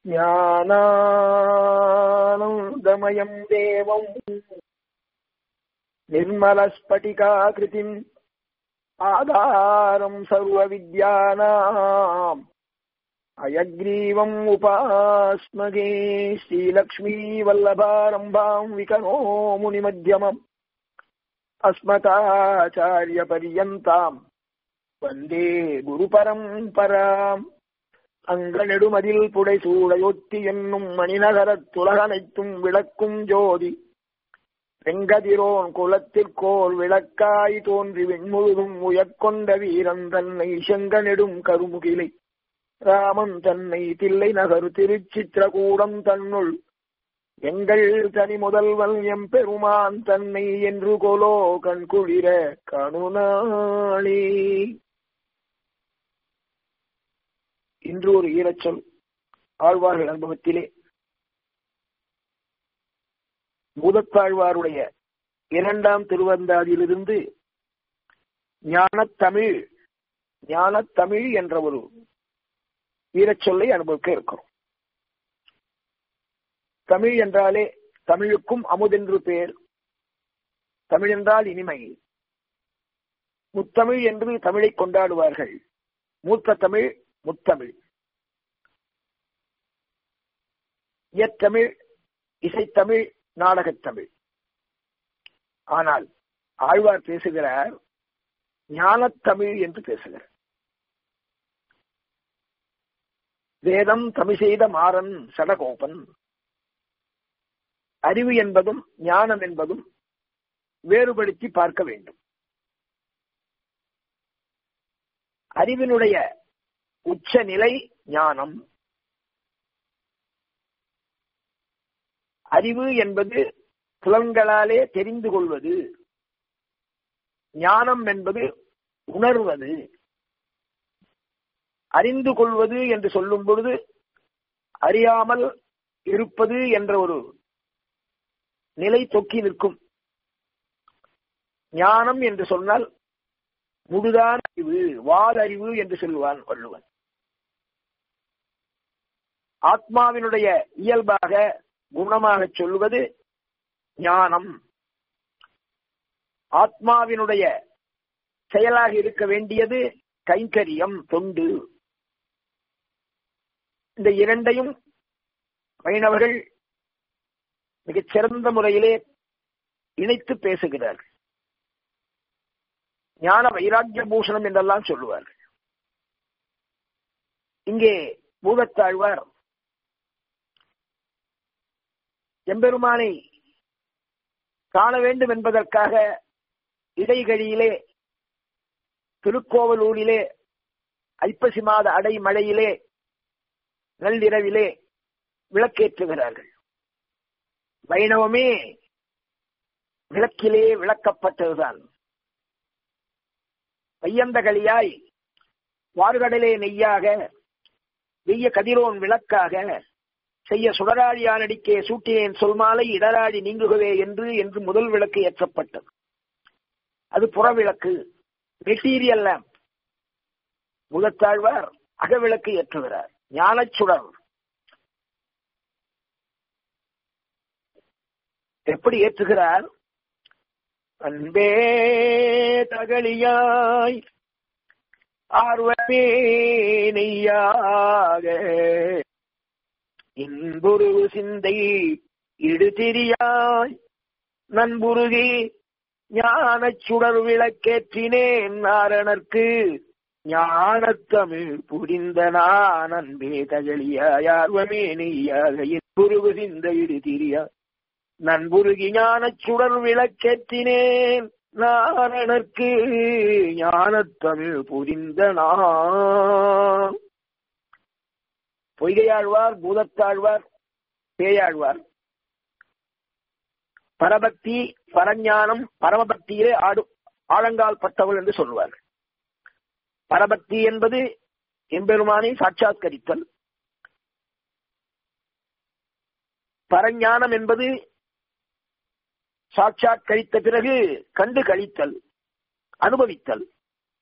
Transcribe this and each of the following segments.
ज्ञानानन्दमयम् देवम् निर्मलस्फटिकाकृतिम् आधारम् सर्वविद्यानाम् अयग्रीवम् उपास्मगे श्रीलक्ष्मीवल्लभारम्भाम् विकनो मुनिमध्यमम् अस्मताचार्यपर्यन्ताम् வந்தே குரு பரம்பராம் அங்கநெடுமதில் புடைசூடையொத்தி என்னும் மணிநகரத் துலகனைத்தும் விளக்கும் ஜோதி வெங்கதிரோன் குலத்திற்கோர் விளக்காய் தோன்றி வெண்முழுதும் உயர்கொண்ட வீரன் தன்னை செங்கநெடும் கருமுகிலை ராமன் தன்னை தில்லை நகர் திருச்சித்திரகூடம் தன்னுள் எங்கள் தனி முதல்வன் எம்பெருமான் தன்னை என்று கொலோ கண்குளிர கணுநாளே இன்று ஒரு ஈரச்சொல் ஆழ்வார்கள் அனுபவத்திலே பூதத்தாழ்வாருடைய இரண்டாம் திருவந்தாதியிலிருந்து ஞானத்தமிழ் ஞானத்தமிழ் என்ற ஒரு ஈரச்சொல்லை அனுபவிக்க இருக்கிறோம் தமிழ் என்றாலே தமிழுக்கும் அமுதென்று பேர் தமிழ் என்றால் இனிமை முத்தமிழ் என்று தமிழை கொண்டாடுவார்கள் மூத்த தமிழ் முத்தமிழ் இயற்றமிழ் இசைத்தமிழ் நாடகத்தமிழ் ஆனால் ஆழ்வார் பேசுகிறார் ஞானத்தமிழ் என்று பேசுகிறார் வேதம் தமிழ் செய்த மாறன் சடகோபன் அறிவு என்பதும் ஞானம் என்பதும் வேறுபடுத்தி பார்க்க வேண்டும் அறிவினுடைய உச்ச நிலை ஞானம் அறிவு என்பது புலன்களாலே தெரிந்து கொள்வது ஞானம் என்பது உணர்வது அறிந்து கொள்வது என்று சொல்லும் பொழுது அறியாமல் இருப்பது என்ற ஒரு நிலை தொக்கி நிற்கும் ஞானம் என்று சொன்னால் முழுதான அறிவு வாதறிவு என்று சொல்லுவான் வள்ளுவன் ஆத்மாவினுடைய இயல்பாக குணமாக சொல்லுவது ஞானம் ஆத்மாவினுடைய செயலாக இருக்க வேண்டியது கைங்கரியம் தொண்டு இந்த இரண்டையும் வைணவர்கள் மிகச் சிறந்த முறையிலே இணைத்து பேசுகிறார்கள் ஞான வைராக்கிய பூஷணம் என்றெல்லாம் சொல்லுவார்கள் இங்கே பூதத்தாழ்வார் எம்பெருமானை காண வேண்டும் என்பதற்காக இடைகழியிலே திருக்கோவலூரிலே ஐப்பசி மாத அடை மழையிலே நள்ளிரவிலே விளக்கேற்றுகிறார்கள் வைணவமே விளக்கிலே விளக்கப்பட்டதுதான் வையந்தகளியாய் வார்கடலே நெய்யாக வெய்ய கதிரோன் விளக்காக செய்ய சுடராழியானடிக்கே சூட்டினேன் சொல்மாலை இடராடி நீங்குகவே என்று என்று முதல் விளக்கு ஏற்றப்பட்டது அது புறவிளக்கு மெட்டீரியல் லேம்ப் முதத்தாழ்வார் அகவிளக்கு ஏற்றுகிறார் ஞானச்சுடர் எப்படி ஏற்றுகிறார் அன்பே தகலியாய் ஆர்வமே நெய்யாக இன்புரு சிந்தை இடுதிரியாய் நண்புருகி ஞானச் சுடர் விளக்கேற்றினேன் நாரணர்க்கு ஞானத்தமிழ் புரிந்த நான் அன்பே தகலியாய் ஆர்வமே நெய்யாக இன்புருகு சிந்தை இடுதிரியாய் நண்புருகி ஞானச் சுடர் விளக்கேற்றினேன் நாரணர்க்கு ஞானத்தமிழ் புரிந்த நான் பொய்கையாழ்வார் பூதத்தாழ்வார் பேயாழ்வார் பரபக்தி பரஞானம் பரமபக்தியிலே ஆடு ஆழங்கால் பட்டவள் என்று சொல்வார்கள் பரபக்தி என்பது எம்பெருமானை சாட்சாத்கரித்தல் பரஞானம் என்பது சாட்சாத் கழித்த பிறகு கண்டு கழித்தல் அனுபவித்தல்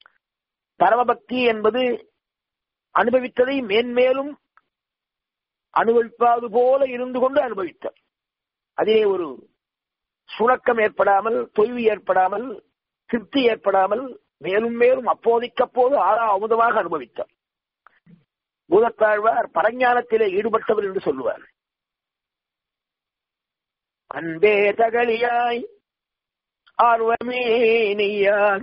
பரமபக்தி என்பது அனுபவித்ததை மேன்மேலும் அனுபவிப்பாது போல இருந்து கொண்டு அனுபவித்தார் அதிலே ஒரு சுணக்கம் ஏற்படாமல் தொய்வு ஏற்படாமல் திருப்தி ஏற்படாமல் மேலும் மேலும் அப்போதைக்கப்போது ஆறா அமுதமாக அனுபவித்தார் பூதத்தாழ்வார் பரஞானத்திலே ஈடுபட்டவர் என்று சொல்லுவார் அன்பே தகலியாய் ஆர்வமே நெய்யாக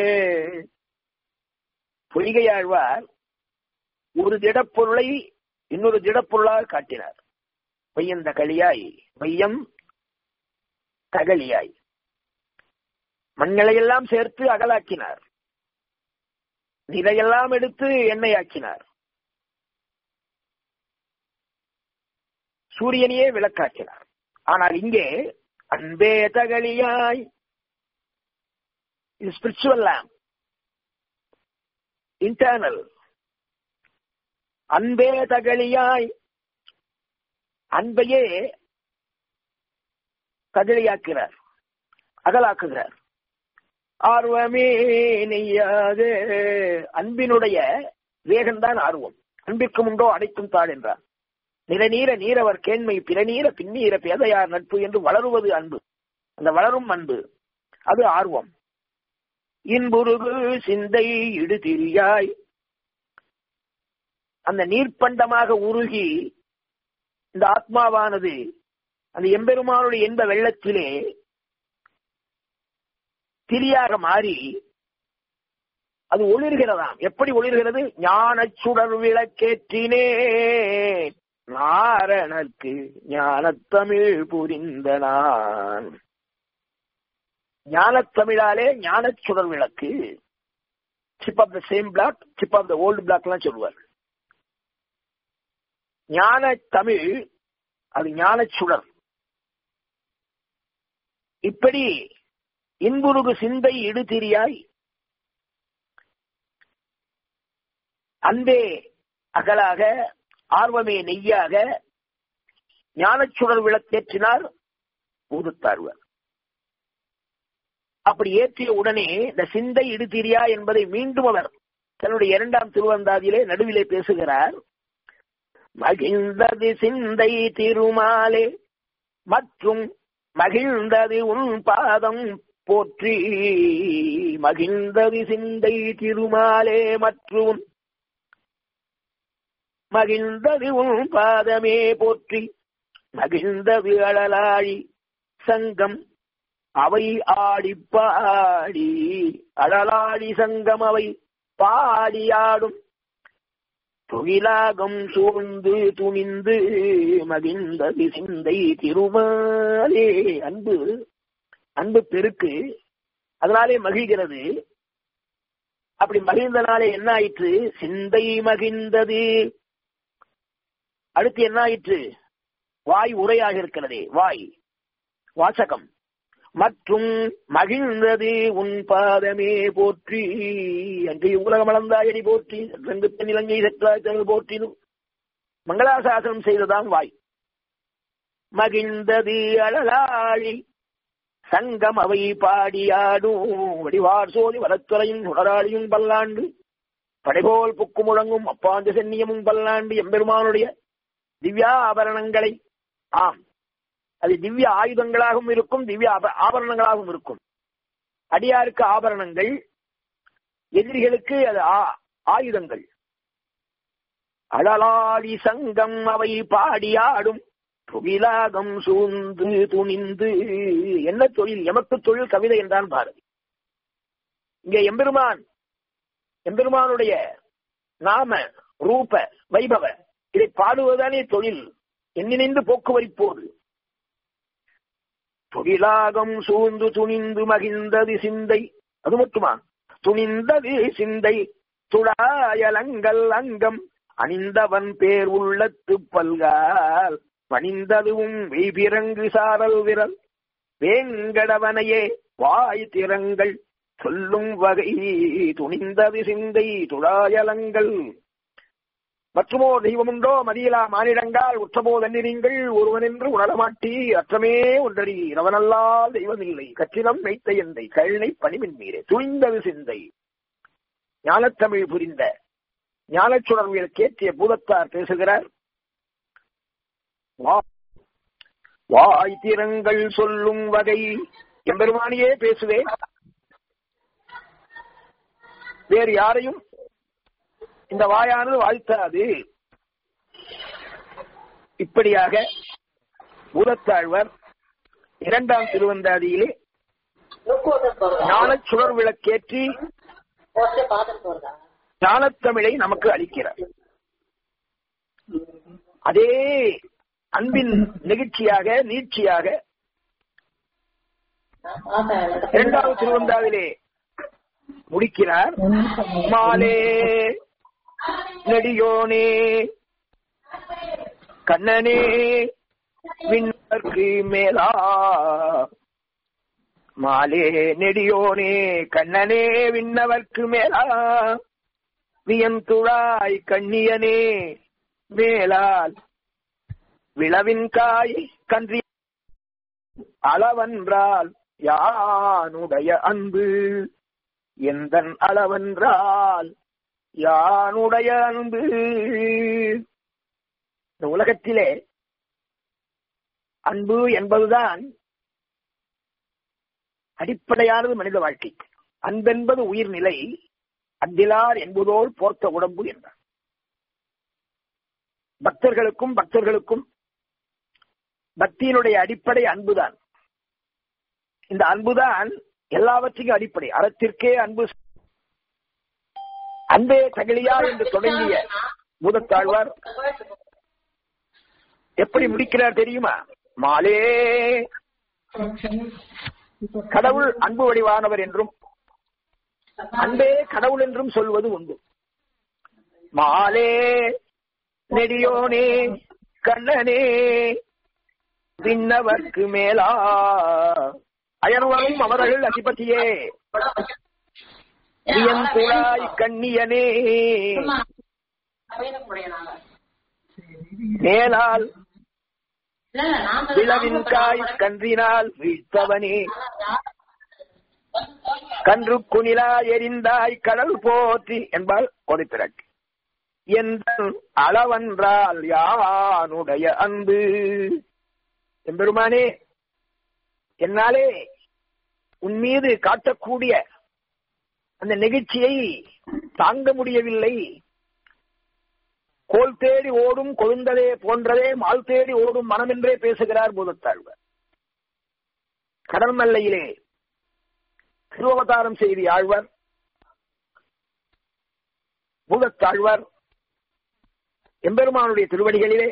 பொய்கையாழ்வார் ஒரு திடப்பொருளை இன்னொரு திடப்பொருளாக காட்டினார் பையன் தகலியாய் மையம் தகலியாய் மண்களையெல்லாம் சேர்த்து அகலாக்கினார் நிலையெல்லாம் எடுத்து எண்ணெயாக்கினார் சூரியனையே விளக்காக்கினார் ஆனால் இங்கே அன்பே தகலியாய் இது ஸ்பிரிச்சுவல் லேம் இன்டர்னல் அன்பே தகலியாய் அன்பையே தகலியாக்கிறார் அகலாக்குகிறார் ஆர்வமே நெய்யாக அன்பினுடைய வேகம்தான் ஆர்வம் அன்பிற்கும் உண்டோ அடைக்கும் தாள் என்றார் நிறநீர நீரவர் கேண்மை பிறநீர பின்னீர பேதையார் நட்பு என்று வளருவது அன்பு அந்த வளரும் அன்பு அது ஆர்வம் இன்புருகு சிந்தை இடுதிரியாய் அந்த நீர்ப்பண்டமாக உருகி இந்த ஆத்மாவானது அந்த எம்பெருமானுடைய என்ப வெள்ளத்திலே திரியாக மாறி அது ஒளிர்கிறதாம் எப்படி ஒளிர்கிறது ஞான சுடர் விளக்கேற்றினே நாரணர்க்கு ஞானத்தமிழ் புரிந்த நான் ஞானத்தமிழாலே ஞான சுடர் விளக்கு chip of the same block chip of the old block எல்லாம் சொல்லுவார் ஞான தமிழ் அது ஞான சுடர் இப்படி இன்புருகு சிந்தை இடுதிரியாய் அன்பே அகலாக ஆர்வமே நெய்யாக ஞானச்சுடர் விளக்கேற்றினார் ஊதுத்தாழ்வர் அப்படி ஏற்றிய உடனே இந்த சிந்தை இடுதிரியா என்பதை மீண்டும் அவர் தன்னுடைய இரண்டாம் திருவந்தாதியிலே நடுவிலே பேசுகிறார் மகிழ்ந்தது சிந்தை திருமாலே மற்றும் மகிழ்ந்தது உன் பாதம் போற்றி மகிழ்ந்தது சிந்தை திருமாலே மற்றும் மகிழ்ந்தது உன் பாதமே போற்றி மகிழ்ந்தது அழலாழி சங்கம் அவை ஆடி பாடி அழலாடி சங்கம் அவை பாடியாடும் தொழிலாகம் சூழ்ந்து துணிந்து மகிழ்ந்தது சிந்தை திருமாலே அன்பு அன்பு பெருக்கு அதனாலே மகிழ்கிறது அப்படி மகிழ்ந்தனாலே என்ன ஆயிற்று சிந்தை மகிழ்ந்தது அடுத்து என்ன ஆயிற்று வாய் உரையாக இருக்கிறதே வாய் வாசகம் மற்றும் மகிழ்ந்தது உன் பாதமே போற்றி அங்கே உலகம் அளந்தாயடி போற்றி ரெண்டு பெண் இலங்கை சற்றாய்த்தல் போற்றினும் மங்களாசாசனம் செய்ததான் வாய் மகிழ்ந்தது அழலாழி சங்கம் அவை பாடியாடும் வடிவார் சோதி வளத்துறையும் சுடராளியும் பல்லாண்டு படைபோல் புக்கு முழங்கும் அப்பாந்த சென்னியமும் பல்லாண்டு எம்பெருமானுடைய திவ்யா ஆபரணங்களை ஆம் அது திவ்ய ஆயுதங்களாகவும் இருக்கும் திவ்ய ஆபரணங்களாகவும் இருக்கும் அடியாருக்கு ஆபரணங்கள் எதிரிகளுக்கு அது ஆயுதங்கள் அழலாடி சங்கம் அவை பாடியாடும் துகிலாகம் சூழ்ந்து துணிந்து என்ன தொழில் எமக்கு தொழில் கவிதை என்றான் பாரதி இங்கே எம்பெருமான் எம்பெருமானுடைய நாம ரூப வைபவ இதை பாடுவதுதானே தொழில் எண்ணிணைந்து போக்குவரிப்போது தொழிலாகம் சூழ்ந்து துணிந்து மகிழ்ந்தது சிந்தை அது மட்டுமா துணிந்தது சிந்தை துழாயலங்கள் அங்கம் அணிந்தவன் பேர் உள்ளத்து பல்கால் பணிந்ததுவும் வெய்பிறங்கு சாரல் விரல் வேங்கடவனையே வாய் திறங்கள் சொல்லும் வகை துணிந்தது சிந்தை துழாயலங்கள் மற்றுமோ தெய்வமுண்டோ மதியிலா மானிடங்கால் உற்றபோ தன்னிறீங்கள் ஒருவனென்று உணரமாட்டி அற்றமே ஒன்றடி ரவனல்லால் தெய்வமில்லை கச்சினம் வைத்த எந்தை கழுனை பணிமின் மீறே துணிந்தது சிந்தை ஞானத்தமிழ் புரிந்த ஞானச்சுடர்வியல் கேற்றிய பூதத்தார் பேசுகிறார் வா- வாய் திறங்கள் சொல்லும் வகை எம்பெருமானியே பேசுவேன் வேறு யாரையும் இந்த வாயானது வாழ்த்தாது இப்படியாக பூதத்தாழ்வர் இரண்டாம் திருவந்தாதியிலே நுக்கூதம் போறதா ஞானச் சுடர் விளக்கேற்றி போட்டு பாதம் போறதா ஞானத்தமிழை நமக்கு அளிக்கிறார் அதே அன்பின் நிகழ்ச்சியாக நீட்சியாக இரண்டாவது திருவந்தாவிலே முடிக்கிறார் மாலே நெடியோனே கண்ணனே விண்ணற்கு மேலா மாலே நெடியோனே கண்ணனே விண்ணவர்க்கு மேலா வியந்துழாய் கண்ணியனே மேலால் விளவின் காய் கன்றி அளவன்றால் யானுடைய அன்பு எந்தன் அளவென்றால் யானுடைய அன்பு இந்த உலகத்திலே அன்பு என்பதுதான் அடிப்படையானது மனித வாழ்க்கை அன்பென்பது உயிர்நிலை அன்பிலார் என்பதோல் போர்த்த உடம்பு என்றார் பக்தர்களுக்கும் பக்தர்களுக்கும் பக்தியினுடைய அடிப்படை அன்புதான் இந்த அன்புதான் எல்லாவற்றையும் அடிப்படை அறத்திற்கே அன்பு அன்பே தகலியா என்று தொடங்கிய பூதத்தாழ்வார் எப்படி முடிக்கிறார் தெரியுமா மாலே கடவுள் அன்பு வடிவானவர் என்றும் அன்பே கடவுள் என்றும் சொல்வது உண்டு மாலே நெடியோனே கண்ணனே விண்ணவர்க்கு மேலா அயர்வரும் அமரர்கள் அதிபதியே வியந்துழாய் கண்ணியனே மேலால் விளவின் காய் கன்றினால் வீழ்த்தவனே கன்று குனிலா எரிந்தாய் கடல் போற்றி என்பால் ஒரு பிறகு எந்த அளவன்றால் யானுடைய அன்பு எம்பெருமானே என்னாலே உன் மீது காட்டக்கூடிய அந்த நிகழ்ச்சியை தாங்க முடியவில்லை கோல் தேடி ஓடும் கொழுந்ததே போன்றதே மால் தேடி ஓடும் மனம் என்றே பேசுகிறார் பூதத்தாழ்வர் கடல் மல்லையிலே திருவவதாரம் செய்தி ஆழ்வர் பூதத்தாழ்வர் எம்பெருமானுடைய திருவடிகளிலே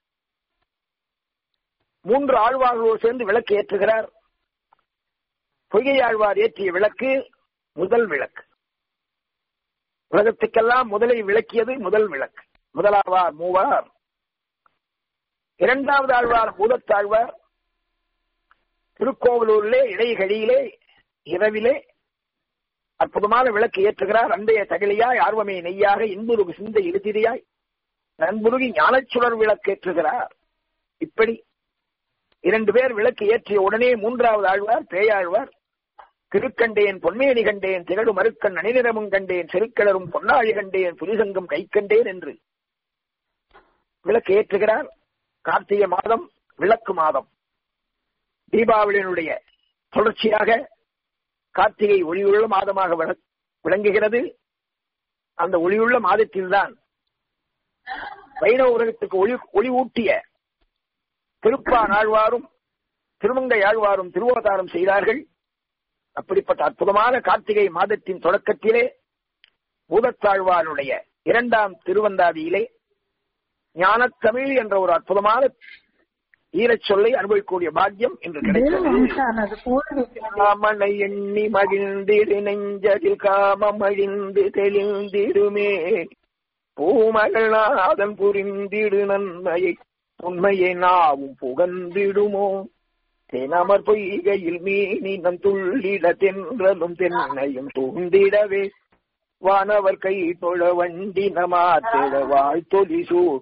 மூன்று ஆழ்வார்களோடு சேர்ந்து விளக்கு ஏற்றுகிறார் பொய்கை ஆழ்வார் ஏற்றிய விளக்கு முதல் விளக்கு உலகத்துக்கெல்லாம் முதலை விளக்கியது முதல் விளக்கு முதலாவார் மூவார் இரண்டாவது ஆழ்வார் பூதத்தாழ்வார் திருக்கோவிலூரிலே இடைகழியிலே இரவிலே அற்புதமான விளக்கு ஏற்றுகிறார் அந்தைய தகலியாய் ஆர்வமே நெய்யாக இன்புருகு சிந்தை இழுதிரியாய் நண்புருகி ஞானச்சுடர் விளக்கு ஏற்றுகிறார் இப்படி இரண்டு பேர் விளக்கு ஏற்றிய உடனே மூன்றாவது ஆழ்வார் பேயாழ்வார் திருக்கண்டேன் பொன்மேனி கண்டேன் திகழு மறுக்கண் அணிநிறமும் கண்டேன் செருக்கிளரும் பொன்னாழி கண்டேன் புலிசங்கம் கை கண்டேன் என்று விளக்கு ஏற்றுகிறார் கார்த்திகை மாதம் விளக்கு மாதம் தீபாவளியினுடைய தொடர்ச்சியாக கார்த்திகை ஒளியுள்ள மாதமாக விள- விளங்குகிறது அந்த ஒளியுள்ள மாதத்தில்தான் வைணவ உலகத்துக்கு ஒளி ஒளி ஊட்டிய திருப்பான் ஆழ்வாரும் திருமங்கை ஆழ்வாரும் திருவோதாரம் செய்தார்கள் அப்படிப்பட்ட அற்புதமான கார்த்திகை மாதத்தின் தொடக்கத்திலே பூதத்தாழ்வாருடைய இரண்டாம் திருவந்தாதியிலே ஞானத்தமிழ் என்ற ஒரு அற்புதமான ஈரச் சொல்லை அனுபவிக்கக்கூடிய பாக்கியம் என்று கிடைக்கிறது காமனை எண்ணி மகிழ்ந்திடு நெஞ்சதில் காமம் அழிந்து தெளிந்திடுமே பூமகள்நாதன் புரிந்திடு நன்மையை உண்மையை நாவும் புகந்திடுமோ தெனமர் பொய்கையில் மீனினம் துள்ளிட தென்றலும் தென்னையும் தூண்டிடவே வானவர் கை தொழ வண்டி நமாத்திட வாழ்த்தொலி சூழ்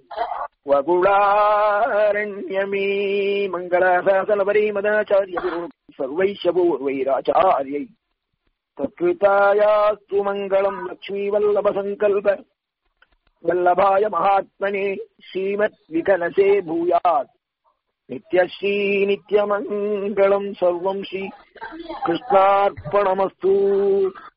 வகுளாரண்யமே மங்களாசாசனபரி மதாச்சாரிய குரு சர்வைஷபூர்வைராச்சாரியை தத்கிருதாயாஸ்து மங்களம் லக்ஷ்மீ வல்லப சங்கல்ப வல்லபாய மகாத்மனே ஸ்ரீமத் விகனசே பூயாத் நித்யஸ்ரீ நித்யமங்கலம் சர்வம் ஸ்ரீ கிருஷ்ணார்ப்பணமஸ்து